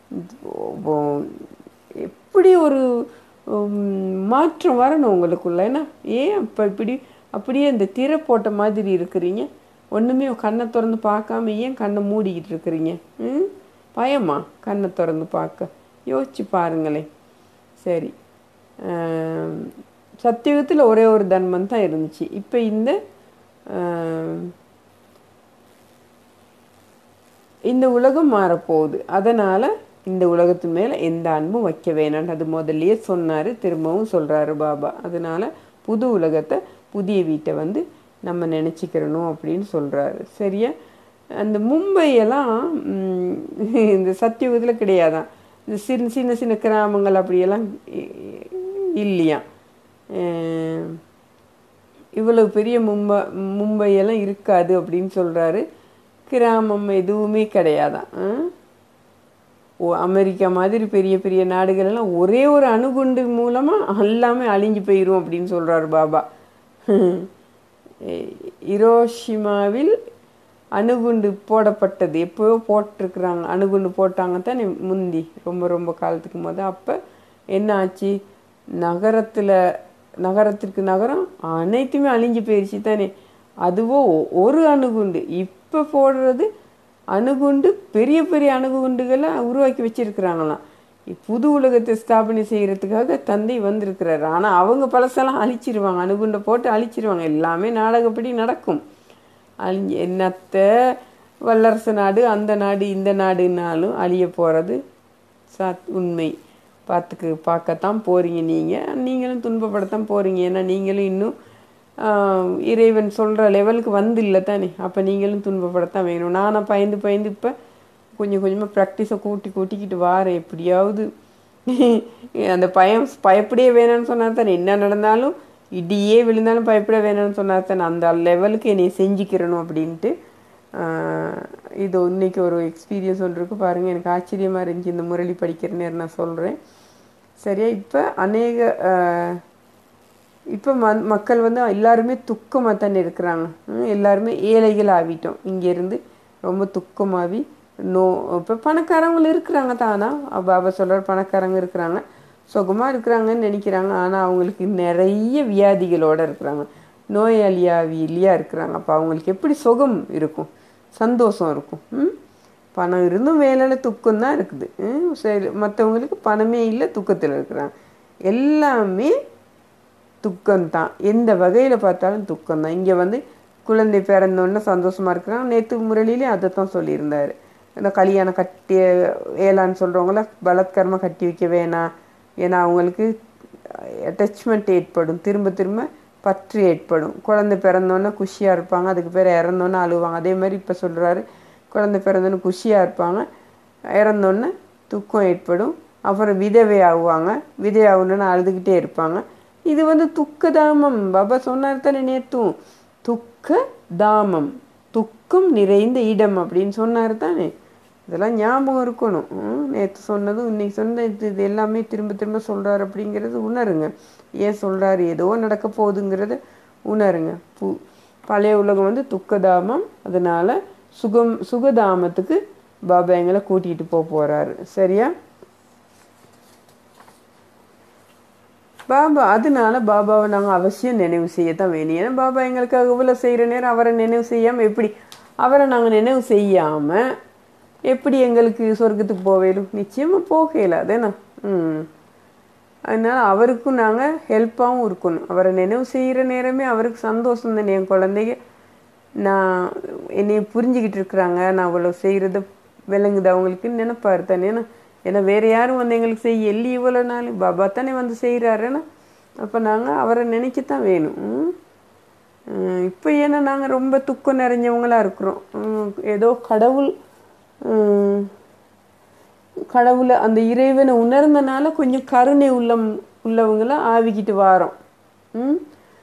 Speaker 1: எப்படி ஒரு உம், மாற்றம் வரணும் உங்களுக்குள்ள ஏன்னா ஏன் இப்போ இப்படி அப்படியே இந்த திரை போட்ட மாதிரி இருக்கிறீங்க ஒன்றுமே கண்ணை திறந்து பார்க்காம ஏன் கண்ணை மூடிக்கிட்டு இருக்கிறீங்க ம் பயமா கண்ணை திறந்து பார்க்க யோசிச்சு பாருங்களேன் சரி சத்தியுகத்தில் ஒரே ஒரு தன்மம் தான் இருந்துச்சு இப்போ இந்த ஆம், இந்த உலகம் மாறப்போகுது அதனால் இந்த உலகத்து மேலே எந்த அன்பும் வைக்க வேணாம் அது முதல்லயே சொன்னார் திரும்பவும் சொல்கிறாரு பாபா அதனால் புது உலகத்தை புதிய வீட்டை வந்து நம்ம நினச்சிக்கிறணும் அப்படின்னு சொல்கிறாரு சரியா அந்த மும்பையெல்லாம் ம், இந்த சத்தியுகத்தில் கிடையாதான் இந்த சின்ன சின்ன சின்ன கிராமங்கள் அப்படியெல்லாம் இ- இல்லையா அஹ், இவ்வளவு பெரிய மும்பை மும்பையெல்லாம் இருக்காது அப்படின்னு சொல்கிறாரு கிராமம் எதுவுமே கிடையாதான் ஆ? ஓ அமெரிக்கா மாதிரி பெரிய பெரிய நாடுகள் எல்லாம் ஒரே ஒரு அணுகுண்டு மூலமாக எல்லாமே அழிஞ்சு போயிரும் அப்படின்னு சொல்கிறாரு பாபா இரோஷிமாவில் அணுகுண்டு போடப்பட்டது எப்போயோ போட்டிருக்கிறாங்க அணுகுண்டு போட்டாங்க தானே முந்தி ரொம்ப ரொம்ப காலத்துக்கு முத அப்போ என்ன ஆச்சு நகரத்தில் நகரத்திற்கு நகரம் அனைத்துமே அழிஞ்சு போயிடுச்சு தானே அதுவோ ஒ- ஒரு அணுகுண்டு இப்போ போடுறது அணுகுண்டு பெரிய பெரிய அணுகுண்டுகளை உருவாக்கி வச்சிருக்கிறாங்களாம் புது உலகத்தை ஸ்தாபனை செய்யறதுக்காக தந்தை வந்திருக்கிறாரு ஆனால் அவங்க பழசெல்லாம் அழிச்சிருவாங்க அணுகுண்டை போட்டு அழிச்சிருவாங்க எல்லாமே நாடகப்படி நடக்கும் அழிஞ்சு என்னத்த வல்லரசு நாடு அந்த நாடு இந்த நாடுனாலும் அழிய போகிறது சாத் உண்மை பார்த்துக்கு பார்க்கத்தான் போகிறீங்க நீங்கள் நீங்களும் துன்பப்படத்தான் போகிறீங்க ஏன்னா நீங்களும் இன்னும் ஆஹ், இறைவன் சொல்கிற லெவலுக்கு வந்து இல்லை தானே அப்போ நீங்களும் துன்பப்படத்தான் வேணும் நானும் பயந்து பயந்து இப்போ கொஞ்சம் கொஞ்சமாக ப்ராக்டிஸை கூட்டி கூட்டிக்கிட்டு வாரேன் எப்படியாவது அந்த பயம் பயப்படவே வேணாம்னு சொன்னார் தானே என்ன நடந்தாலும் இடியே விழுந்தாலும் பயப்பட வேணாம்னு சொன்னார் தானே அந்த லெவலுக்கு என்னை செஞ்சுக்கிறணும் அப்படின்ட்டு ஆஹ், இது இன்னைக்கு ஒரு எக்ஸ்பீரியன்ஸ் ஒன்று இருக்கு பாருங்கள் எனக்கு ஆச்சரியமாக இருந்துச்சு இந்த முரளி படிக்கிற நேரம் நான் சொல்கிறேன் சரியா இப்போ அநேக ஆஹ், இப்போ ம மக்கள் வந்து எல்லாருமே துக்கமாக தானே இருக்கிறாங்க ம், எல்லாருமே ஏழைகள் ஆகிட்டோம் இங்கேருந்து ரொம்ப துக்கமாகி நோ இப்போ பணக்காரங்களும் இருக்கிறாங்க தானா பாபா சொல்கிறார் பணக்காரங்க இருக்கிறாங்க சுகமாக இருக்கிறாங்கன்னு நினைக்கிறாங்க ஆனால் அவங்களுக்கு நிறைய வியாதிகளோடு இருக்கிறாங்க நோயாளியாவிலியாக இருக்கிறாங்க அப்போ அவங்களுக்கு எப்படி சுகம் இருக்கும் சந்தோஷம் இருக்கும் ம் பணம் இருந்தும் வேலையில் துக்கம் தான் இருக்குது ம், சரி மற்றவங்களுக்கு பணமே இல்லை துக்கத்தில் இருக்கிறாங்க எல்லாமே துக்கம்தான் எந்த வகையில் பார்த்தாலும் துக்கம்தான் இங்கே வந்து குழந்தை பிறந்தோன்னே சந்தோஷமா இருக்கிறாங்க நேற்று முரளிலே அதை தான் சொல்லியிருந்தாரு இந்த கல்யாணம் கட்டி ஏலான்னு சொல்கிறவங்கள பலாத்காரமாக கட்டி வைக்க வேணாம் ஏன்னா அவங்களுக்கு அட்டாச்மெண்ட் ஏற்படும் திரும்ப திரும்ப பற்று ஏற்படும் குழந்தை பிறந்தோன்னே குஷியாக இருப்பாங்க அதுக்கு பேர் இறந்தோன்னே அழுவாங்க அதே மாதிரி இப்போ சொல்கிறாரு குழந்தை பிறந்தோன்னே குஷியாக இருப்பாங்க இறந்தோன்னே துக்கம் ஏற்படும் அப்புறம் விதவை ஆகுவாங்க விதவை ஆகணுன்னு அழுதுகிட்டே இருப்பாங்க இது வந்து துக்க தாமம் பாபா சொன்னார் தானே நேத்தும் துக்க தாமம் துக்கம் நிறைந்த இடம் அப்படின்னு சொன்னார் தானே இதெல்லாம் ஞாபகம் இருக்கணும் நேற்று சொன்னதும் இன்னைக்கு சொன்ன இது இது எல்லாமே திரும்ப திரும்ப சொல்றாரு அப்படிங்கிறது உணருங்க ஏன் சொல்றாரு ஏதோ நடக்க போகுதுங்கிறத உணருங்க பு பழைய உலகம் வந்து துக்கதாமம் அதனால சுகம் சுகதாமத்துக்கு பாபா எங்களை கூட்டிகிட்டு போக போறாரு சரியா பாபா அதனால பாபாவை நாங்கள் அவசியம் நினைவு செய்யத்தான் வேணும் ஏன்னா பாபா எங்களுக்காக இவ்வளோ செய்கிற நேரம் அவரை நினைவு செய்யாமல் எப்படி அவரை நாங்கள் நினைவு செய்யாமல் எப்படி எங்களுக்கு சொர்க்கத்துக்கு போவேலும் நிச்சயமாக போகல அதேனா ம் அதனால அவருக்கும் நாங்கள் ஹெல்ப்பாகவும் இருக்கணும் அவரை நினைவு செய்கிற நேரமே அவருக்கு சந்தோஷம் தானே என் குழந்தைங்க நான் என்னை புரிஞ்சுக்கிட்டு இருக்கிறாங்க நான் அவ்வளோ செய்கிறது விளங்குது அவங்களுக்கு நினைப்பாரு தானே ஏன்னா ஏன்னா வேறு யாரும் வந்து எங்களுக்கு செய்ய எல்லி இவ்வளோ நாள் பாபா தானே வந்து செய்கிறாருன்னா அப்போ நாங்கள் அவரை நினைக்கத்தான் வேணும் ம்? ம், இப்போ ஏன்னா நாங்கள் ரொம்ப துக்கம் நிறைஞ்சவங்களா இருக்கிறோம் ம், ஏதோ கடவுள் ம், கடவுளை அந்த இறைவனை உணர்ந்தனால கொஞ்சம் கருணை உள்ளம் உள்ளவங்கள ஆவிக்கிட்டு வாரோம் ம்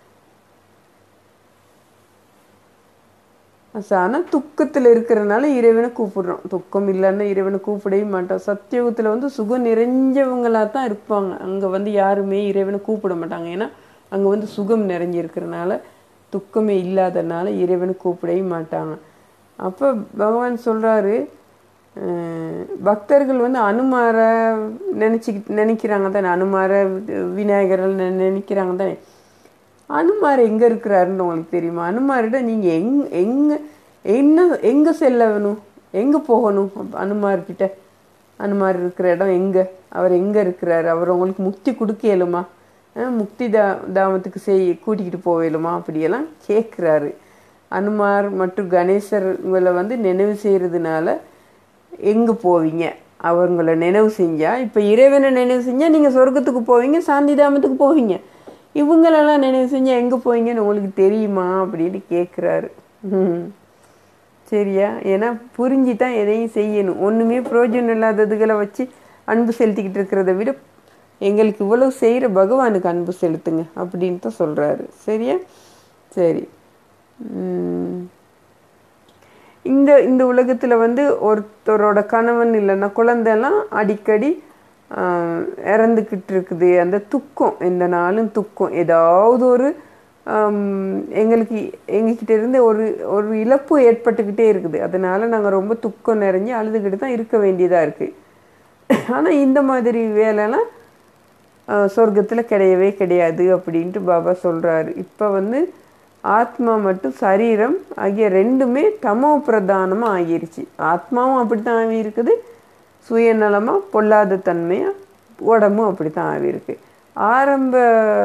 Speaker 1: ஆனால் துக்கத்தில் இருக்கிறனால இறைவனை கூப்பிடுறோம் துக்கம் இல்லைன்னா இறைவனை கூப்பிடவே மாட்டோம் சத்தியுகத்தில் வந்து சுகம் நிறைஞ்சவங்களாக தான் இருப்பாங்க அங்கே வந்து யாருமே இறைவனை கூப்பிட மாட்டாங்க ஏன்னா அங்கே வந்து சுகம் நிறைஞ்சிருக்கிறனால துக்கமே இல்லாதனால இறைவனை கூப்பிடவே மாட்டாங்க அப்போ பகவான் சொல்கிறாரு பக்தர்கள் வந்து அனுமார நினச்சிக்கிட்டு நினைக்கிறாங்க தானே அனுமார விநாயகர்கள் நெ- நினைக்கிறாங்க தானே அனுமார் எங்கே இருக்கிறாருன்னு உங்களுக்கு தெரியுமா அனுமாரிட நீங்கள் எங் எங்கே என்ன எங்கே செல்ல வேணும் எங்கே போகணும் அப்ப அனுமார்கிட்ட அனுமார் இருக்கிற இடம் எங்கே அவர் எங்கே இருக்கிறாரு அவர் உங்களுக்கு முக்தி கொடுக்க இயலுமா அஹ் முக்தி தா தாமத்துக்கு செய் கூட்டிக்கிட்டு போவேலுமா அப்படியெல்லாம் கேட்குறாரு அனுமார் மற்றும் கணேசர் உங்களை வந்து நினைவு செய்கிறதுனால எங்கே போவீங்க அவங்கள நினைவு செஞ்சா இப்போ இறைவனை நினைவு செஞ்சா நீங்கள் சொர்க்கத்துக்கு போவீங்க சாந்தி தாமத்துக்கு போவீங்க இவங்களெல்லாம் நினைவு செஞ்சா எங்கே போவீங்கன்னு உங்களுக்கு தெரியுமா அப்படின்னு கேட்குறாரு சரியா ஏன்னா புரிஞ்சு தான் எதையும் செய்யணும் ஒன்றுமே பிரயோஜனம் இல்லாததுகளை வச்சு அன்பு செலுத்திக்கிட்டு இருக்கிறத விட எங்களுக்கு இவ்வளவு செய்கிற பகவானுக்கு அன்பு செலுத்துங்க அப்படின்னு தான் சொல்கிறாரு சரியா சரி உம். இந்த இந்த உலகத்தில் வந்து ஒருத்தரோட கணவன் இல்லைன்னா குழந்தைலாம் அடிக்கடி ஆஹ், இறந்துக்கிட்டு இருக்குது அந்த துக்கம் எந்த நாளும் துக்கம் ஏதாவது ஒரு ஆம், எங்களுக்கு எங்ககிட்ட இருந்து ஒரு ஒரு இழப்பு ஏற்பட்டுக்கிட்டே இருக்குது அதனால நாங்கள் ரொம்ப துக்கம் நிறைஞ்சு அழுதுகிட்டு தான் இருக்க வேண்டியதாக இருக்குது ஆனால் இந்த மாதிரி வேலைலாம் சொர்க்கத்தில் கிடையவே கிடையாது அப்படின்ட்டு பாபா சொல்கிறாரு இப்போ வந்து ஆத்மா மற்றும் சரீரம் ஆகிய ரெண்டுமே தமோ பிரதானமாக ஆகிருச்சு ஆத்மாவும் அப்படி தான் ஆகி இருக்குது சுயநலமாக பொல்லாத தன்மையாக உடம்பும் அப்படி தான் ஆகி இருக்கு ஆரம்ப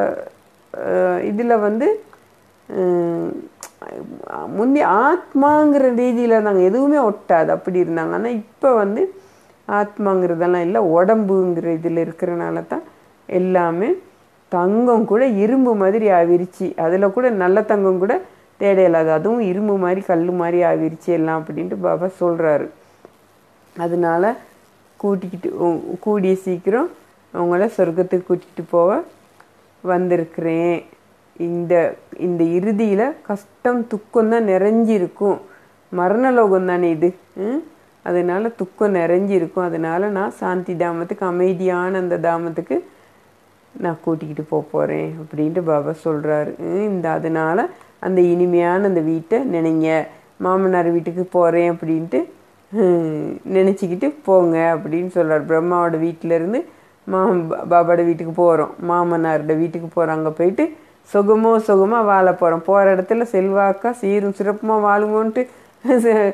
Speaker 1: இதில் வந்து ஹம், முந்தி ஆத்மாங்கிற ரீதியில் நாங்கள் எதுவுமே ஒட்டாது அப்படி இருந்தாங்க ஆனால் இப்போ வந்து ஆத்மாங்கிறதெல்லாம் இல்லை உடம்புங்கிற இதில் இருக்கிறனால தான் எல்லாமே தங்கம் கூட இரும்பு மாதிரி ஆவிருச்சு அதில் கூட நல்ல தங்கம் கூட தேட இல்லாது அதுவும் இரும்பு மாதிரி கல் மாதிரி ஆவிருச்சு எல்லாம் அப்படின்ட்டு பாபா சொல்கிறாரு அதனால கூட்டிக்கிட்டு உ- கூடிய சீக்கிரம் அவங்கள சொர்க்கத்துக்கு கூட்டிகிட்டு போக வந்திருக்கிறேன் இந்த இந்த இறுதியில் கஷ்டம் துக்கம் தான் நிறைஞ்சிருக்கும் மரணலோகம் தானே இது ம்? அதனால துக்கம் நிறைஞ்சிருக்கும் அதனால நான் சாந்தி தாமத்துக்கு அமைதியான அந்த தாமத்துக்கு நான் கூட்டிக்கிட்டு போக போகிறேன் அப்படின்ட்டு பாபா சொல்கிறாரு இந்த அதனால அந்த இனிமையான அந்த வீட்டை நினைங்க மாமனார் வீட்டுக்கு போகிறேன் அப்படின்ட்டு ஹம், நினச்சிக்கிட்டு போங்க அப்படின்னு சொல்கிறார் பிரம்மாவோட வீட்டிலேருந்து மா பாபாவோட வீட்டுக்கு போகிறோம் மாமனாரோட வீட்டுக்கு போகிறோம் அங்கே போயிட்டு சுகமோ சுகமாக வாழ போகிறோம் போகிற இடத்துல செல்வாக்கா சீரும் சிறப்புமாக வாழுவோன்ட்டு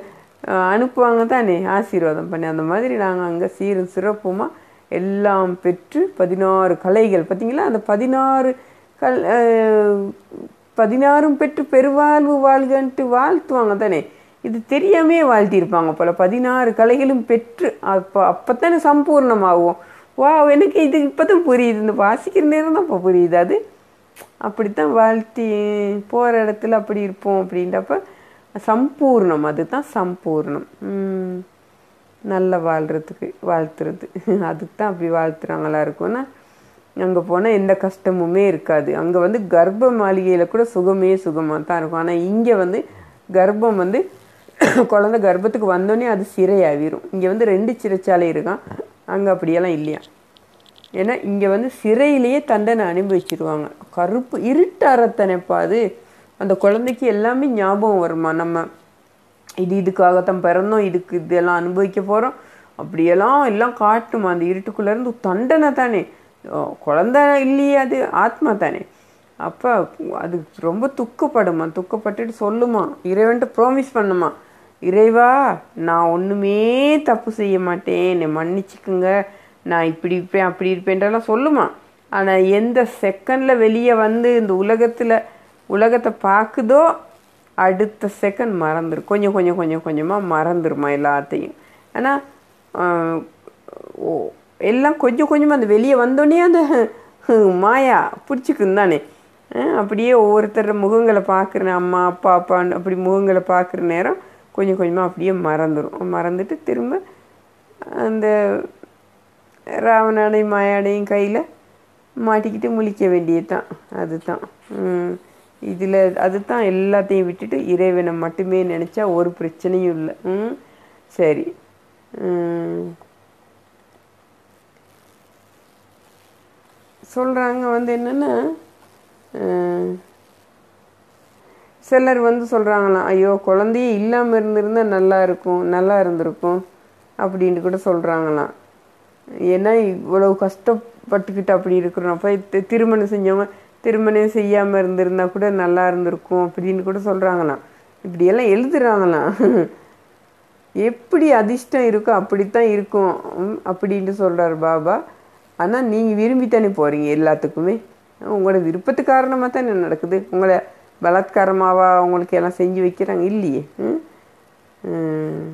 Speaker 1: அஹ், அனுப்புவாங்க தானே ஆசீர்வாதம் பண்ணி அந்த மாதிரி நாங்கள் அங்கே சீரும் சிறப்புமாக எல்லாம் பெற்று பதினாறு கலைகள் பார்த்தீங்களா அந்த பதினாறு கல் அஹ், பதினாறும் பெற்று பெருவாழ்வு வாழ்கன்ட்டு வாழ்த்துவாங்க தானே இது தெரியாமே வாழ்த்தியிருப்பாங்க போல பதினாறு கலைகளும் பெற்று அப்போ அப்போத்தானே சம்பூர்ணமாகும் வா எனக்கு இது இப்போதான் புரியுது இந்த வாசிக்கிற நேரம் தான் இப்போ புரியுது அது அப்படித்தான் வாழ்த்தி போகிற இடத்துல அப்படி இருப்போம் அப்படின்றப்ப சம்பூர்ணம் அதுதான் சம்பூர்ணம் உம், நல்லா வாழ்கிறதுக்கு வாழ்த்துறது அதுக்கு தான் அப்படி வாழ்த்துறாங்களா இருக்கும்னா அங்கே போனால் எந்த கஷ்டமுமே இருக்காது அங்கே வந்து கர்ப்ப மாளிகையில் கூட சுகமே சுகமாக தான் இருக்கும் ஆனால் இங்கே வந்து கர்ப்பம் வந்து குழந்தை கர்ப்பத்துக்கு வந்தோடனே அது சிறையாகிரும் இங்கே வந்து ரெண்டு சிறைச்சாலை இருக்கான் அங்கே அப்படியெல்லாம் இல்லையா ஏன்னா இங்கே வந்து சிறையிலேயே தண்டனை அனுபவிச்சிருவாங்க கருப்பு இருட்டறத்தனைப்பா அது அந்த குழந்தைக்கு எல்லாமே ஞாபகம் வருமா நம்ம இது இதுக்காகத்தான் பிறந்தோம் இதுக்கு இதெல்லாம் அனுபவிக்க போகிறோம் அப்படியெல்லாம் எல்லாம் காட்டுமா அந்த இருட்டுக்குள்ள இருந்து தண்டனை தானே ஓ, குழந்தை இல்லையே அது ஆத்மா தானே அப்போ அது ரொம்ப துக்கப்படுமா துக்கப்பட்டுட்டு சொல்லுமா இறைவன்ட்டு ப்ராமிஸ் பண்ணுமா இறைவா நான் ஒன்றுமே தப்பு செய்ய மாட்டேன் என்னை மன்னிச்சுக்குங்க நான் இப்படி இருப்பேன் அப்படி இருப்பேன்றெல்லாம் சொல்லுமா ஆனால் எந்த செகண்டில் வெளியே வந்து இந்த உலகத்தில் உலகத்தை பார்க்குதோ அடுத்த செகண்ட் மறந்துடும் கொஞ்சம் கொஞ்சம் கொஞ்சம் கொஞ்சமாக மறந்துருமா எல்லாத்தையும் ஆனால் ஆஹ், ஓ எல்லாம் கொஞ்சம் கொஞ்சமாக அந்த வெளியே வந்தோடனே அந்த மாயா பிடிச்சிக்குன்னு தானே அஹ் அப்படியே ஒவ்வொருத்தர் முகங்களை பார்க்குற அம்மா அப்பா அப்பான்னு அப்படி முகங்களை பார்க்குற நேரம் கொஞ்சம் கொஞ்சமாக அப்படியே மறந்துடும் மறந்துட்டு திரும்ப அந்த ராவணாடையும் மாயாடையும் கையில் மாட்டிக்கிட்டு முழிக்க வேண்டியதுதான் அதுதான் இதில் அதுதான் எல்லாத்தையும் விட்டுட்டு இறைவனை மட்டுமே நினச்சா ஒரு பிரச்சனையும் இல்லை ம் சரி ம். சொல்கிறாங்க வந்து என்னென்னா சிலர் வந்து சொல்கிறாங்களாம் ஐயோ குழந்தையே இல்லாமல் இருந்திருந்தா நல்லா இருக்கும் நல்லா இருந்திருக்கும் அப்படின்ட்டு கூட சொல்கிறாங்களாம் ஏன்னா இவ்வளவு கஷ்டப்பட்டுக்கிட்டு அப்படி இருக்கிறோம் அப்போ தி- திருமணம் செஞ்சவங்க திருமணம் செய்யாமல் இருந்திருந்தா கூட நல்லா இருந்திருக்கும் அப்படின்னு கூட சொல்கிறாங்களாம் இப்படியெல்லாம் எழுதுறாங்களாம் எப்படி அதிர்ஷ்டம் இருக்கோ அப்படித்தான் இருக்கும் ம், அப்படின்ட்டு சொல்கிறார் பாபா ஆனால் நீங்கள் விரும்பித்தானே போகிறீங்க எல்லாத்துக்குமே உங்களோட விருப்பத்து காரணமாக தானே நடக்குது உங்களை பலாத்காரமாவா உங்களுக்கு எல்லாம் செஞ்சு வைக்கிறாங்க இல்லையே ம்? ம்.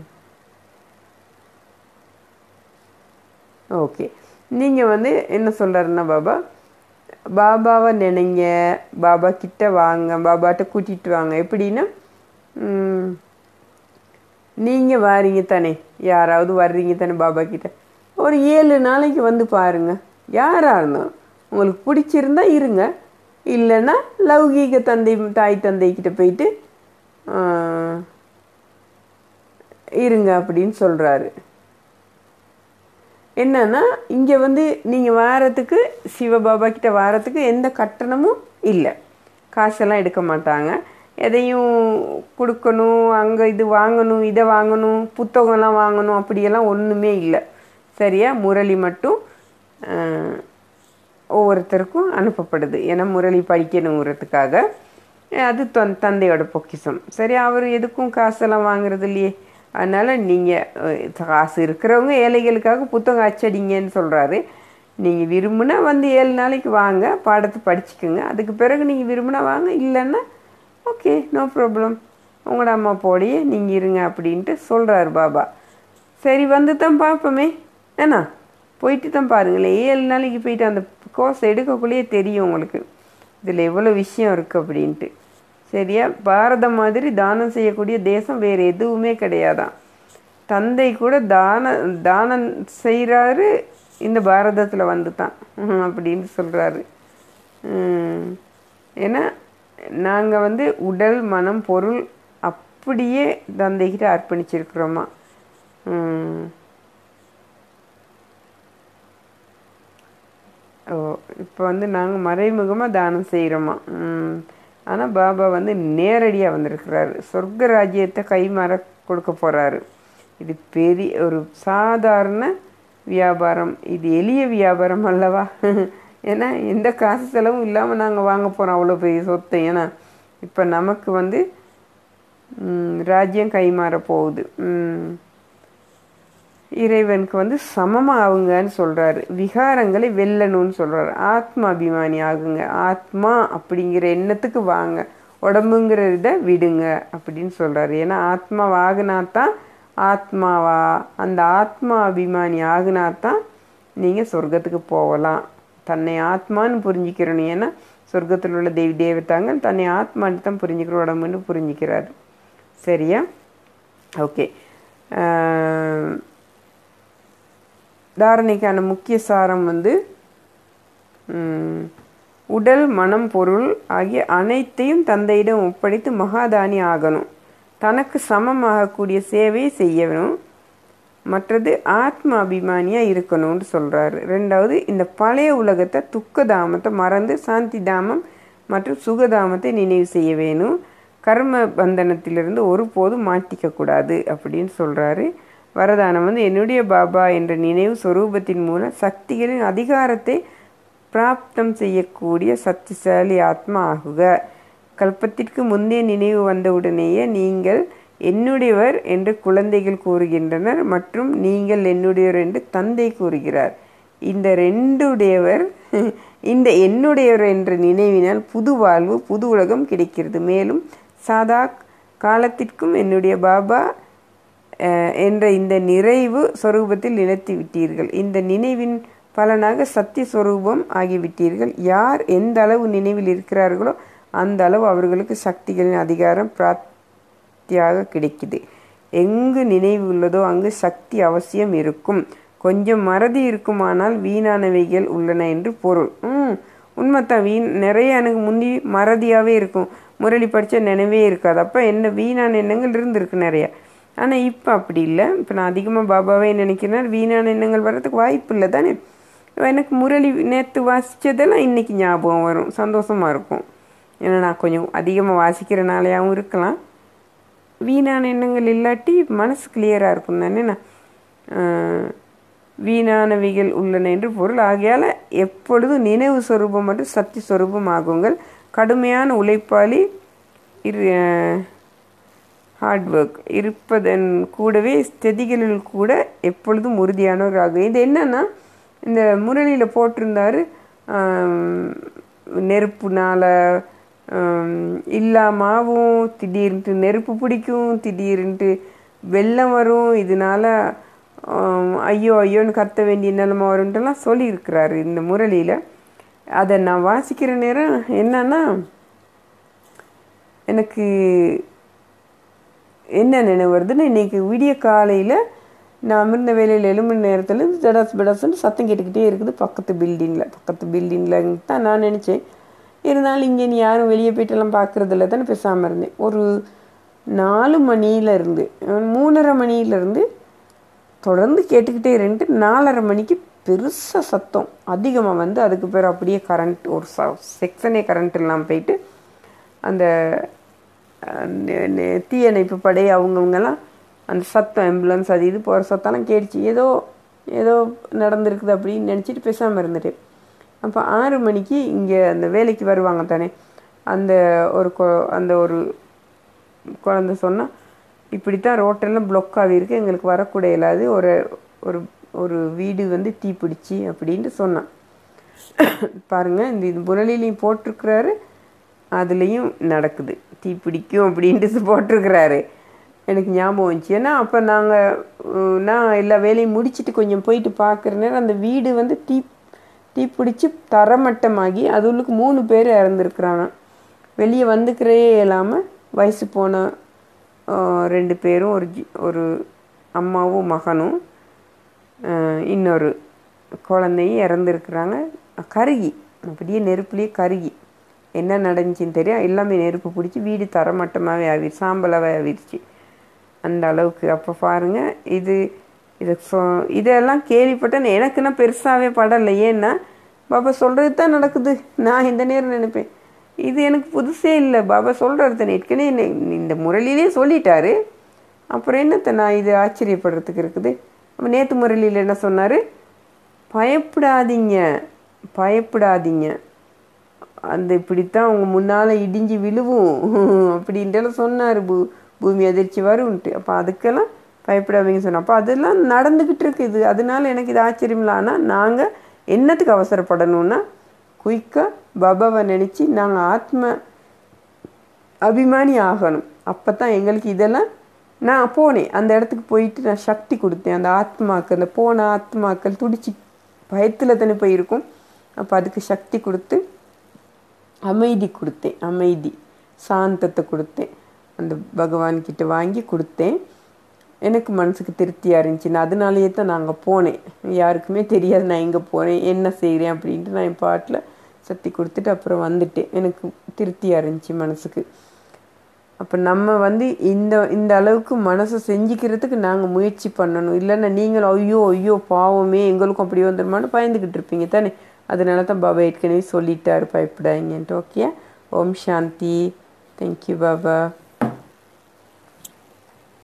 Speaker 1: ஓகே நீங்கள் வந்து என்ன சொல்கிறாருன்னா பாபா பாபாவை நினைங்க பாபா கிட்ட வாங்க பாபாட்ட கூட்டிகிட்டு வாங்க எப்படின்னா நீங்கள் வாரீங்க தானே யாராவது வர்றீங்க தானே பாபா கிட்ட ஒரு ஏழு நாளைக்கு வந்து பாருங்க யாராக இருந்தாலும் உங்களுக்கு பிடிச்சிருந்தா இருங்க இல்லைன்னா லௌகீக தந்தை தாய் தந்தை கிட்ட போயிட்டு ஆஹ், இருங்க அப்படின்னு சொல்கிறாரு என்னன்னா இங்கே வந்து நீங்கள் வாரத்துக்கு சிவபாபா கிட்ட வாரத்துக்கு எந்த கட்டணமும் இல்லை காசெல்லாம் எடுக்க மாட்டாங்க எதையும் கொடுக்கணும் அங்கே இது வாங்கணும் இதை வாங்கணும் புத்தகம்லாம் வாங்கணும் அப்படியெல்லாம் ஒன்றுமே இல்லை சரியா முரளி மட்டும் ஆஹ், ஒவ்வொருத்தருக்கும் அனுப்பப்படுது ஏன்னா முரளி படிக்கணுங்கிறதுக்காக அது தன் தந்தையோட பொக்கிஷம் சரி அவர் எதுக்கும் காசெல்லாம் வாங்குறது இல்லையே அதனால் நீங்கள் காசு இருக்கிறவங்க ஏழைகளுக்காக புத்தகம் அச்சடிங்கன்னு சொல்கிறாரு நீங்கள் விரும்புனா வந்து ஏழு நாளைக்கு வாங்க பாடத்தை படிச்சுக்குங்க அதுக்கு பிறகு நீங்கள் விரும்புனா வாங்க இல்லைன்னா ஓகே நோ ப்ராப்ளம் உங்களோட அம்மா போடியே நீங்கள் இருங்க அப்படின்ட்டு சொல்கிறாரு பாபா சரி வந்து தான் பார்ப்போமே ஏன்னா போயிட்டு தான் பாருங்களேன் ஏழு நாளைக்கு போயிட்டு அந்த கோர்ஸ் எடுக்கக்குள்ளேயே தெரியும் உங்களுக்கு இதில் எவ்வளோ விஷயம் இருக்குது அப்படின்ட்டு சரியா பாரதம் மாதிரி தானம் செய்யக்கூடிய தேசம் வேறு எதுவுமே கிடையாதாம் தந்தை கூட தான தானம் செய்கிறாரு இந்த பாரதத்தில் வந்து தான் அப்படின்னு சொல்கிறாரு ஏன்னா நாங்கள் வந்து உடல் மனம் பொருள் அப்படியே தந்தைகிட்ட அர்ப்பணிச்சிருக்கிறோமா ம். ஓ இப்போ வந்து நாங்கள் மறைமுகமாக தானம் செய்கிறோமா ஆனால் பாபா வந்து நேரடியாக வந்திருக்கிறாரு சொர்க்க ராஜ்யத்தை கைமாற கொடுக்க போகிறாரு இது பெரிய ஒரு சாதாரண வியாபாரம் இது எளிய வியாபாரம் அல்லவா ஏன்னா எந்த காசு செலவும் இல்லாமல் நாங்கள் வாங்க போகிறோம் அவ்வளோ பெரிய சொத்து ஏன்னா இப்போ நமக்கு வந்து ம், ராஜ்யம் கைமாற போகுது ம். இறைவனுக்கு வந்து சமமாகுங்கன்னு சொல்றாரு விகாரங்களை வெல்லணும்னு சொல்றாரு ஆத்மா அபிமானி ஆகுங்க ஆத்மா அப்படிங்கிற எண்ணத்துக்கு வாங்க உடம்புங்கிற இதை விடுங்க அப்படின்னு சொல்றாரு ஏன்னா ஆத்மா ஆகுனாதான் ஆத்மாவா அந்த ஆத்மா அபிமானி ஆகுனாதான் நீங்க சொர்க்கத்துக்கு போகலாம் தன்னை ஆத்மான்னு புரிஞ்சுக்கிறணும் ஏன்னா சொர்க்கத்தில் உள்ள தெய்வ தேவதாங்க தன்னை ஆத்மான்னு தான் புரிஞ்சுக்கிற உடம்புன்னு புரிஞ்சுக்கிறாரு சரியா ஓகே தாரணைக்கான முக்கிய சாரம் வந்து ம், உடல் மனம் பொருள் ஆகிய அனைத்தையும் தந்தையிடம் ஒப்படைத்து மகாதானி ஆகணும் தனக்கு சமமாகக்கூடிய சேவையை செய்யணும் மற்றது ஆத்ம அபிமானியா இருக்கணும்னு சொல்றாரு ரெண்டாவது இந்த பழைய உலகத்தை துக்க தாமத்தை மறந்து சாந்தி தாமம் மற்றும் சுகதாமத்தை நினைவு செய்ய வேணும் கர்ம பந்தனத்திலிருந்து ஒருபோதும் மாட்டிக்க கூடாது அப்படின்னு சொல்றாரு வரதானம் வந்து என்னுடைய பாபா என்ற நினைவு சொரூபத்தின் மூலம் சக்திகளின் அதிகாரத்தை பிராப்தம் செய்யக்கூடிய சக்திசாலி ஆத்மா ஆகுக கல்பத்திற்கு முந்தைய நினைவு வந்தவுடனேயே நீங்கள் என்னுடையவர் என்று குழந்தைகள் கூறுகின்றனர் மற்றும் நீங்கள் என்னுடையவர் என்று தந்தை கூறுகிறார் இந்த ரெண்டுடையவர் இந்த என்னுடையவர் என்ற நினைவினால் புது வாழ்வு புது உலகம் கிடைக்கிறது மேலும் சாதா காலத்திற்கும் என்னுடைய பாபா அஹ், என்ற இந்த நிறைவு சொரூபத்தில் நிலைத்து விட்டீர்கள் இந்த நினைவின் பலனாக சத்திய சொரூபம் ஆகிவிட்டீர்கள் யார் எந்த அளவு நினைவில் இருக்கிறார்களோ அந்த அளவு அவர்களுக்கு சக்திகளின் அதிகாரம் பிராப்தியாக கிடைக்குது எங்கு நினைவு உள்ளதோ அங்கு சக்தி அவசியம் இருக்கும் கொஞ்சம் மறதி இருக்குமானால் வீணானவைகள் உள்ளன என்று பொருள் ம் உண்மைத்தான் வீண் நிறைய எனக்கு முந்தி மறதியாகவே இருக்கும் முரளி படித்த நினைவே இருக்காது அப்போ என்ன வீணான எண்ணங்கள் இருந்திருக்கு நிறைய ஆனால் இப்போ அப்படி இல்லை இப்போ நான் அதிகமாக பாபாவே நினைக்கிறேன் வீணான எண்ணங்கள் வர்றதுக்கு வாய்ப்பு இல்லை தானே எனக்கு முரளி நேற்று வாசித்ததெல்லாம் இன்னைக்கு ஞாபகம் வரும் சந்தோஷமாக இருக்கும் ஏன்னா நான் கொஞ்சம் அதிகமாக வாசிக்கிறனாலையாகவும் இருக்கலாம் வீணான எண்ணங்கள் இல்லாட்டி மனசு கிளியராக இருக்கும் தானே நான் ஆஹ், வீணானவைகள் உள்ளன என்று பொருள் ஆகையால் எப்பொழுதும் நினைவு சொரூபம் மற்றும் சக்தி சொரூபம் ஆகுங்கள் கடுமையான உழைப்பாளி இரு ஹார்ட் ஒர்க் இருப்பதன் கூடவே ஸ்திதிகளில் கூட எப்பொழுதும் உறுதியானவர் ஆகும் இது என்னன்னா இந்த முரளியில் போட்டிருந்தாரு ஆம், நெருப்புனால ஆம், இல்லாமாவும் திடீர்னுட்டு நெருப்பு பிடிக்கும் திடீர்னுட்டு வெள்ளம் வரும் இதனால ஆம், ஐயோ ஐயோன்னு கத்த வேண்டிய நிலைமை வரும்ட்டுலாம் சொல்லியிருக்கிறாரு இந்த முரளியில் அதை நான் வாசிக்கிற நேரம் என்னன்னா எனக்கு என்ன நினைவு வருதுன்னா இன்னைக்கு விடிய காலையில் நான் அமிர்ந்த வேலையில் எழும்புன நேரத்தில் ஜடாஸ் படாஸ்ன்னு சத்தம் கேட்டுக்கிட்டே இருக்குது பக்கத்து பில்டிங்கில் பக்கத்து பில்டிங்கில் தான் நான் நினச்சேன் இருந்தாலும் இங்கே நீ யாரும் வெளியே போயிட்டெல்லாம் பார்க்குறதில்ல தானே பேசாமல் இருந்தேன் ஒரு நாலு மணியில இருந்து மூணரை மணியிலேருந்து தொடர்ந்து கேட்டுக்கிட்டே இருந்துட்டு நாலரை மணிக்கு பெருசாக சத்தம் அதிகமாக வந்து அதுக்கு பேர் அப்படியே கரண்ட் ஒரு செக்ஷனே கரண்ட் இல்லாமல் போயிட்டு அந்த அஹ், நெ- நெ- தீயணைப்பு படை அவங்கவுங்கெல்லாம் அந்த சத்தம் ஆம்புலன்ஸ் அது இது போகிற சத்தம்லாம் கேட்டுச்சு ஏதோ ஏதோ நடந்திருக்குது அப்படின்னு நினச்சிட்டு பேசாமல் இருந்துட்டு அப்போ ஆறு மணிக்கு இங்கே அந்த வேலைக்கு வருவாங்க தானே அந்த ஒரு கொ- அந்த ஒரு குழந்தை சொன்னா இப்படித்தான் ரோட்டெல்லாம் பிளாக் ஆகிருக்கு எங்களுக்கு வரக்கூட இல்லாது ஒரு ஒரு ஒரு வீடு வந்து தீப்பிடிச்சு அப்படின்ட்டு சொன்னான் பாருங்க இந்த இது முரளிலையும் போட்டிருக்கிறாரு அதுலேயும் நடக்குது தீப்பிடிக்கும் அப்படின்ட்டு போட்டிருக்கிறாரு எனக்கு ஞாபகம் வந்துச்சு ஏன்னா அப்போ நாங்கள் நான் எல்லா வேலையும் முடிச்சுட்டு கொஞ்சம் போயிட்டு பார்க்குற நேரம் அந்த வீடு வந்து தீ தீப்பிடிச்சு தரமட்டமாகி அதுகளுக்கு மூணு பேர் இறந்துருக்குறாங்க வெளியே வந்துக்கிறே இல்லாமல் வயசு போன ஆஹ், ரெண்டு பேரும் ஒரு ஜி- ஒரு அம்மாவும் மகனும் ஆஹ், இன்னொரு குழந்தையும் இறந்துருக்குறாங்க கருகி அப்படியே நெருப்புலேயே கருகி என்ன நடந்துச்சுன்னு தெரியும் எல்லாமே நெருப்பு பிடிச்சி வீடு தரமட்டமாகவே ஆகிடுச்சு சாம்பலாகவே ஆகிடுச்சு அந்த அளவுக்கு அப்போ பாருங்க இது இது சொ இதெல்லாம் கேள்விப்பட்டேன் எனக்குன்னா பெருசாகவே படலை ஏன்னா பாபா சொல்கிறது தான் நடக்குது நான் இந்த நேரம் நினைப்பேன் இது எனக்கு புதுசே இல்லை பாபா சொல்கிறது தானே ஏற்கனவே என்னை- இந்த முரளிலே சொல்லிட்டாரு அப்புறம் என்னத்த நான் இது ஆச்சரியப்படுறதுக்கு இருக்குது அப்போ நேற்று முரளியில் என்ன சொன்னார் பயப்படாதீங்க பயப்படாதீங்க அந்த இப்படித்தான் அவங்க முன்னால் இடிஞ்சு விழுவும் அப்படின்ட்டு சொன்னார் பூ பூமி அதிர்ச்சி வரும்ன்ட்டு அப்போ அதுக்கெல்லாம் பயப்படாதீங்க சொன்னோம் அப்போ அதெல்லாம் நடந்துக்கிட்டு இருக்குது அதனால எனக்கு இது ஆச்சரியம் இல்லை ஆனால் நாங்கள் என்னத்துக்கு அவசரப்படணும்னா குயிக்காக பாபாவை நினச்சி நாங்கள் ஆத்ம அபிமானி ஆகணும் அப்போ தான் எங்களுக்கு இதெல்லாம் நான் போனேன் அந்த இடத்துக்கு போயிட்டு நான் சக்தி கொடுத்தேன் அந்த ஆத்மாக்கள் அந்த போன ஆத்மாக்கள் துடிச்சு பயத்தில் தானே போயிருக்கும் அப்போ அதுக்கு சக்தி கொடுத்து அமைதி கொடுத்தேன் அமைதி சாந்தத்தை கொடுத்தேன் அந்த பகவான் கிட்ட வாங்கி கொடுத்தேன் எனக்கு மனசுக்கு திருப்தியாக இருந்துச்சு நான் அதனாலேயே தான் நாங்கள் போனேன் யாருக்குமே தெரியாது நான் எங்கே போகிறேன் என்ன செய்கிறேன் அப்படின்ட்டு நான் என் பாட்டில் சக்தி கொடுத்துட்டு அப்புறம் வந்துட்டேன் எனக்கு திருப்தியாக இருந்துச்சு மனசுக்கு அப்போ நம்ம வந்து இந்த இந்த அளவுக்கு மனசை செஞ்சுக்கிறதுக்கு நாங்கள் முயற்சி பண்ணணும் இல்லைன்னா நீங்களும் ஐயோ ஐயோ பாவமே எங்களுக்கும் அப்படி வந்துடுமான்னு பயந்துக்கிட்டு இருப்பீங்க தானே அதனால தான் பாபா ஏற்கனவே சொல்லிட்டாரு பயப்படாதீங்கன்ட்டு ஓகே ஓம் சாந்தி தேங்க்யூ பாபா